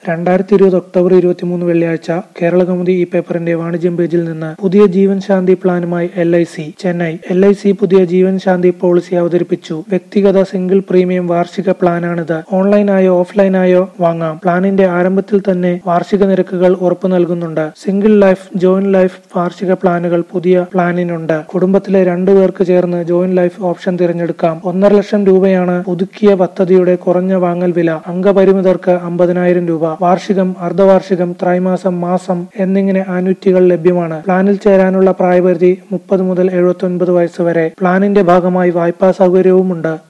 രണ്ടായിരത്തി ഇരുപത് ഒക്ടോബർ ഇരുപത്തിമൂന്ന് വെള്ളിയാഴ്ച കേരളകൗമുദി ഈ പേപ്പറിന്റെ വാണിജ്യം പേജിൽ നിന്ന് പുതിയ ജീവൻ ശാന്തി പ്ലാനുമായി L I C Chennai L I C പുതിയ ജീവൻ ശാന്തി പോളിസി അവതരിപ്പിച്ചു വ്യക്തിഗത സിംഗിൾ പ്രീമിയം വാർഷിക പ്ലാനാണിത് ഓൺലൈനായോ ഓഫ്ലൈനായോ വാങ്ങാം പ്ലാനിന്റെ ആരംഭത്തിൽ തന്നെ വാർഷിക നിരക്കുകൾ ഉറപ്പു നൽകുന്നുണ്ട് സിംഗിൾ ലൈഫ് ജോയിന്റ് ലൈഫ് വാർഷിക പ്ലാനുകൾ പുതിയ പ്ലാനിനുണ്ട് കുടുംബത്തിലെ രണ്ടു പേർക്ക് ചേർന്ന് ജോയിന്റ് ലൈഫ് ഓപ്ഷൻ തിരഞ്ഞെടുക്കാം ഒന്നര ലക്ഷം രൂപയാണ് പുതുക്കിയ പദ്ധതിയുടെ കുറഞ്ഞ വാങ്ങൽ വില അംഗപരിമിതർക്ക് അമ്പതിനായിരം രൂപ വാർഷികം അർദ്ധവാർഷികം ത്രൈമാസം മാസം എന്നിങ്ങനെ ആനുറ്റികൾ ലഭ്യമാണ് പ്ലാനിൽ ചേരാനുള്ള പ്രായപരിധി മുപ്പത് മുതൽ എഴുപത്തി ഒൻപത് വയസ്സ് വരെ പ്ലാനിന്റെ ഭാഗമായി വായ്പാ സൗകര്യവുമുണ്ട്